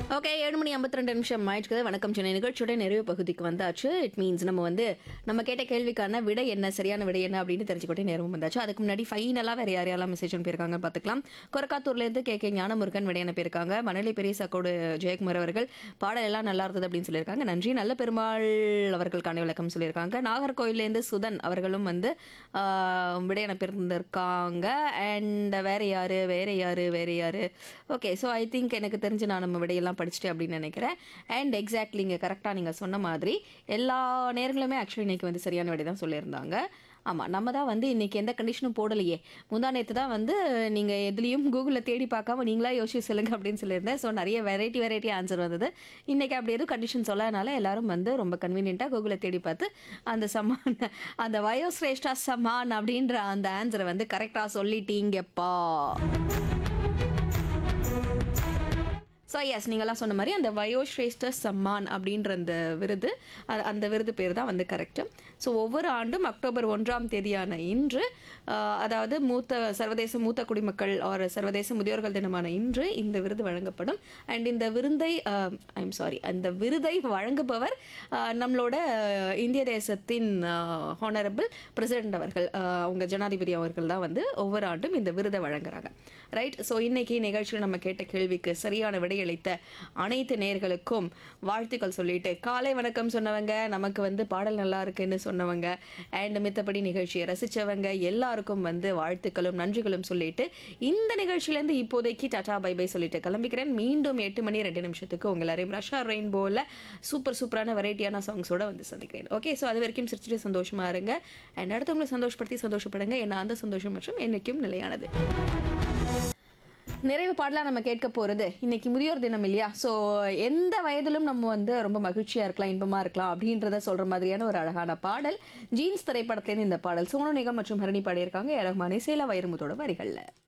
okay ஏழு மணி ஐம்பத்தி ரெண்டு நிமிஷம் ஆயிடுச்சு வணக்கம் சென்னை நிகழ்ச்சியோட நிறைவு பகுதிக்கு வந்தாச்சு இட் மீன்ஸ் நம்ம வந்து நம்ம கேட்ட கேள்விக்கான விடை என்ன சரியான விடை என்ன அப்படின்னு தெரிஞ்சுக்கிட்டே நேரமும் வந்தாச்சு அதுக்கு முன்னாடி ஃபைனலாக வேற யார் யாரெல்லாம் மெசேஜ் அனுப்பியிருக்காங்க பார்த்துக்கலாம் கொரக்காத்தூர்லேருந்து கே கே ஞானமுருகன் விடை அனுப்பியிருக்காங்க மணலி பெரியசாக்கோடு ஜெயக்குமார் அவர்கள் பாடல் எல்லாம் நல்லா இருந்தது அப்படின்னு சொல்லியிருக்காங்க நன்றி நல்ல பெருமாள் அவர்களுக்கான விளக்கம் சொல்லியிருக்காங்க நாகர்கோயிலேருந்து சுதன் அவர்களும் வந்து ஆஹ், விடை அனுப்பியிருந்திருக்காங்க அண்ட் வேற யாரு வேற யாரு வேற யாரு ஓகே ஸோ ஐ திங்க் எனக்கு தெரிஞ்சு நான் நம்ம விடையெல்லாம் படிச்சுட்டேன் அப்படின்னு நினைக்கிறேன் அண்ட் எக்ஸாக்ட்லி இங்கே கரெக்டாக நீங்கள் சொன்ன மாதிரி எல்லா நேரங்களுமே ஆக்சுவலி இன்னைக்கு வந்து சரியான விடை தான் சொல்லியிருந்தாங்க ஆமாம் நம்ம தான் வந்து இன்னைக்கு எந்த கண்டிஷனும் போடலையே முந்தா நேற்று தான் வந்து நீங்கள் எதுலேயும் கூகுளில் தேடி பார்க்காம நீங்களா யோசிச்சு சொல்லுங்க அப்படின்னு சொல்லியிருந்தேன் ஸோ நிறைய வெரைட்டி வெரைட்டி ஆன்சர் வந்தது இன்னைக்கு அப்படி எதுவும் கண்டிஷன் சொல்லாதனால எல்லாரும் வந்து ரொம்ப கன்வீனியண்ட்டாக கூகுளில் தேடி பார்த்து அந்த சமான் அந்த வயோஸ்ரேஷ்டா சமான் அப்படின்ற அந்த ஆன்சரை வந்து கரெக்டாக சொல்லிட்டீங்கப்பா ஸோ எஸ் நீங்களாம் சொன்ன மாதிரி அந்த வயோஸ்ரேஷ்ட சம்மான் அப்படின்ற அந்த விருது அ- அந்த விருது பேர் தான் வந்து கரெக்டு ஸோ ஒவ்வொரு ஆண்டும் அக்டோபர் ஒன்றாம் தேதியான இன்று ஆஹ், அதாவது மூத்த சர்வதேச மூத்த குடிமக்கள் ஒரு சர்வதேச முதியோர்கள் தினமான இன்று இந்த விருது வழங்கப்படும் அண்ட் இந்த விருந்தை ஐம் சாரி அந்த விருதை வழங்குபவர் ஆஹ், நம்மளோட ஆஹ், இந்திய தேசத்தின் ஹானரபிள் பிரசிடென்ட் அவர்கள் ஆஹ், அவங்க ஜனாதிபதி அவர்கள் தான் வந்து ஒவ்வொரு ஆண்டும் இந்த விருதை வழங்குறாங்க ரைட் ஸோ இன்னைக்கு நிகழ்ச்சியில் நம்ம கேட்ட கேள்விக்கு சரியான விடையளித்த அனைத்து நேயர்களுக்கும் வாழ்த்துக்கள் சொல்லிட்டு காலை வணக்கம் சொன்னவங்க நமக்கு வந்து பாடல் நல்லா இருக்குன்னு சொன்னவங்க அண்ட் மித்தபடி நிகழ்ச்சியை ரசிச்சவங்க எல்லாருக்கும் வந்து வாழ்த்துக்களும் நன்றிகளும் சொல்லிட்டு இந்த நிகழ்ச்சியிலேருந்து இப்போதைக்கு டாடா பை பை சொல்லிட்டு கிளம்பிக்கிறேன் மீண்டும் எட்டு மணி ரெண்டு நிமிஷத்துக்கு உங்கள் எல்லாரையும் ரஷா ரெயின்போவில் சூப்பர் சூப்பரான வெரைட்டியான சாங்ஸோட வந்து சந்திக்கிறேன் ஓகே ஸோ அது வரைக்கும் சிரிச்சுட்டு சந்தோஷமா இருங்க அண்ட் அடுத்தவங்களை சந்தோஷப்படுத்தி சந்தோஷப்படுங்க ஏன்னா அந்த சந்தோஷம் மற்றும் என்னைக்கும் நிலையானது நிறைவு பாடலாம் நம்ம கேட்க போகிறது இன்னைக்கு முதியோர் தினம் இல்லையா ஸோ எந்த வயதிலும் நம்ம வந்து ரொம்ப மகிழ்ச்சியாக இருக்கலாம் இன்பமாக இருக்கலாம் அப்படின்றத சொல்கிற மாதிரியான ஒரு அழகான பாடல் ஜீன்ஸ் திரைப்படத்துலேருந்து இந்த பாடல் சோனு நிகம் மற்றும் ஹரணி பாடியிருக்காங்க ஏழகமான சேலா வைரமுத்தோட வரிகளில்